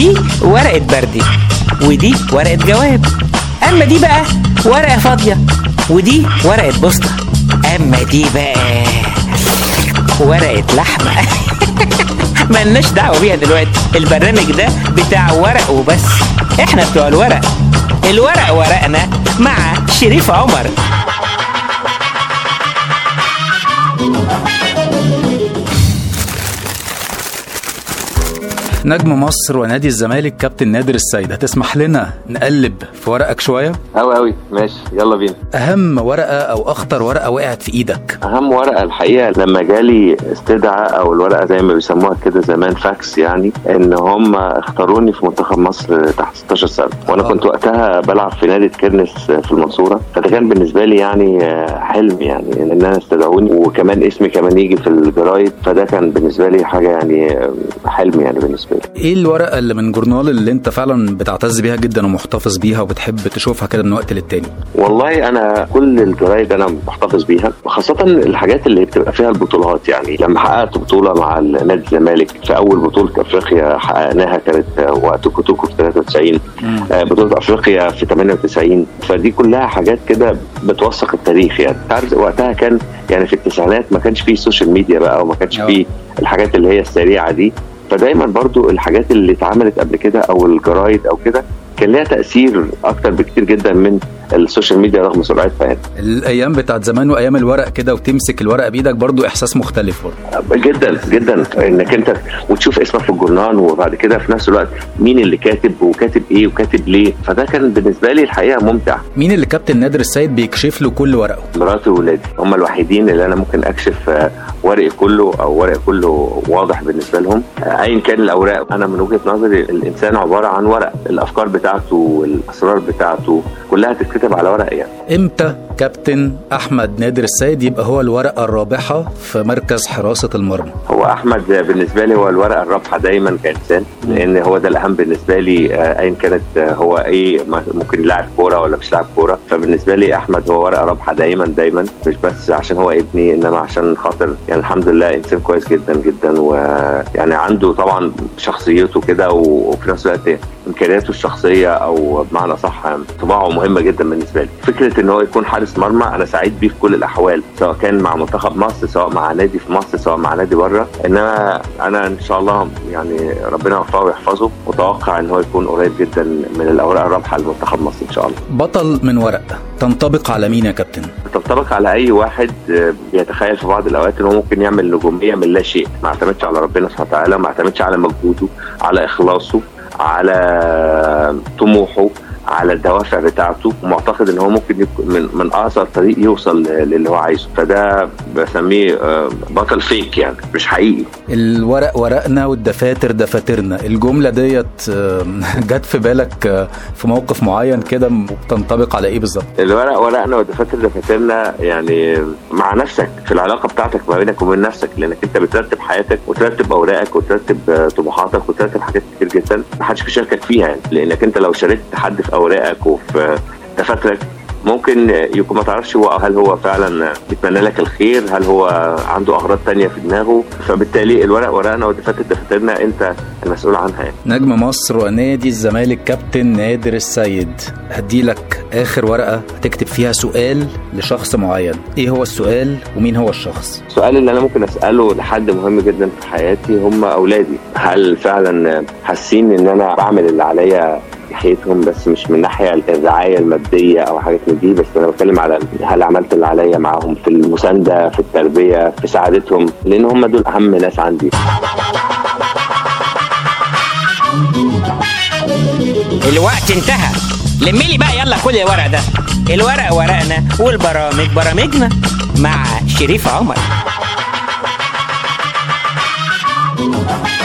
دي ورقة بردي ودي ورقة جواب أما دي بقى ورقة فاضية ودي ورقة بوسطة أما دي بقى ورقة لحمة ملناش دعوة بيها دلوقتي البرنامج ده بتاع ورق وبس احنا بتوع الورق الورق ورقنا مع شريف عمر نجم مصر ونادي الزمالك كابتن نادر السيد هتسمح لنا نقلب في ورقك شويه أوي أوي ماشي يلا بينا اهم ورقه او اخطر ورقه وقعت في ايدك أهم ورقة الحقيقة لما جالي استدعاء أو الورقة زي ما بيسموها كده زمان فاكس يعني إن هم اختاروني في منتخب مصر تحت 16 سنة وأنا آه. كنت وقتها بلعب في نادي كيرنس في المنصورة فده كان بالنسبة لي يعني آه، حلم يعني إن أنا استدعوني وكمان اسمي كمان يجي في الجرايد فده كان بالنسبة لي حاجة يعني آه، حلم يعني بالنسبة لي ايه الورقه اللي من جورنال اللي انت فعلا بتعتز بيها جدا ومحتفظ بيها وبتحب تشوفها كده من وقت للتاني والله انا كل الجرايد انا محتفظ بيها وخاصه الحاجات اللي بتبقى فيها البطولات يعني لما حققت بطوله مع نادي الزمالك في اول بطوله افريقيا حققناها كانت وقت كوتوكو في 93 آه، بطوله افريقيا في 98 فدي كلها حاجات كده بتوثق التاريخ يعني عارف وقتها كان يعني في التسعينات ما كانش فيه سوشيال ميديا بقى وما كانش آه. فيه الحاجات اللي هي السريعه دي فدايما برضو الحاجات اللي اتعملت قبل كده او الجرايد او كده كان ليها تاثير اكتر بكتير جدا من السوشيال ميديا رغم سرعتها يعني الايام بتاعت زمان وايام الورق كده وتمسك الورقه بايدك برضو احساس مختلف برضو جدا جدا انك انت وتشوف اسمك في الجورنال وبعد كده في نفس الوقت مين اللي كاتب وكاتب ايه وكاتب ليه فده كان بالنسبه لي الحقيقه ممتع مين اللي كابتن نادر السيد بيكشف له كل ورقه مراتي وولادي هم الوحيدين اللي انا ممكن اكشف آه، ورقي كله او ورقي كله واضح بالنسبه لهم آه، ايا كان الاوراق انا من وجهه نظري الانسان عباره عن ورق الافكار بتاعته والاسرار بتاعته كلها تتكتب على ورق يعني امتى كابتن احمد نادر السيد يبقى هو الورقه الرابحه في مركز حراسه المرمى هو احمد بالنسبه لي هو الورقه الرابحه دايما كانسان لان هو ده الاهم بالنسبه لي آه، ايا كانت آه، هو ايه ما- ممكن لاعب كوره ولا مش لاعب كوره فبالنسبه لي احمد هو ورقه رابحه دايما دايما مش بس عشان هو ابني انما عشان خاطر يعني الحمد لله انسان كويس جدا جدا ويعني عنده طبعا شخصيته كده وفي نفس الوقت امكانياته الشخصيه او بمعنى صح طباعه مهمه جدا بالنسبه لي فكره ان هو يكون حارس مرمى انا سعيد بيه في كل الاحوال سواء كان مع منتخب مصر سواء مع نادي في مصر سواء مع نادي بره انما انا ان شاء الله يعني ربنا يوفقه ويحفظه متوقع ان هو يكون قريب جدا من الاوراق الرابحه لمنتخب مصر ان شاء الله بطل من ورق تنطبق على مين يا كابتن تنطبق على اي واحد آه، بيتخيل في بعض الاوقات ان هو ممكن يعمل نجوميه من لا شيء ما اعتمدش على ربنا سبحانه وتعالى ما اعتمدش على مجهوده على اخلاصه على طموحه على الدوافع بتاعته ومعتقد ان هو ممكن يكون من من اقصر طريق يوصل للي هو عايزه فده بسميه آه، بطل فيك يعني مش حقيقي الورق ورقنا والدفاتر دفاترنا الجمله ديت آه، جت في بالك آه، في موقف معين كده وبتنطبق على ايه بالظبط الورق ورقنا والدفاتر دفاترنا يعني مع نفسك في العلاقه بتاعتك ما بينك وبين نفسك لانك انت بترتب حياتك وترتب اوراقك وترتب آه، طموحاتك وترتب حاجات كتير جدا ما حدش بيشاركك فيها يعني لانك انت لو شاركت حد في اوراقك وفي دفاترك ممكن يكون ما تعرفش هو هل هو فعلا بيتمنى لك الخير هل هو عنده اغراض تانية في دماغه فبالتالي الورق ورقنا والدفاتر دفاترنا انت المسؤول عنها يعني. نجم مصر ونادي الزمالك كابتن نادر السيد هديلك اخر ورقه هتكتب فيها سؤال لشخص معين ايه هو السؤال ومين هو الشخص السؤال اللي انا ممكن اساله لحد مهم جدا في حياتي هم اولادي هل فعلا حاسين ان انا بعمل اللي عليا ناحيتهم بس مش من ناحيه الرعايه الماديه او حاجات من دي بس انا بتكلم على هل عملت اللي عليا معاهم في المسانده في التربيه في سعادتهم لان هم دول اهم ناس عندي الوقت انتهى لملي بقى يلا كل الورق ده الورق ورقنا والبرامج برامجنا مع شريف عمر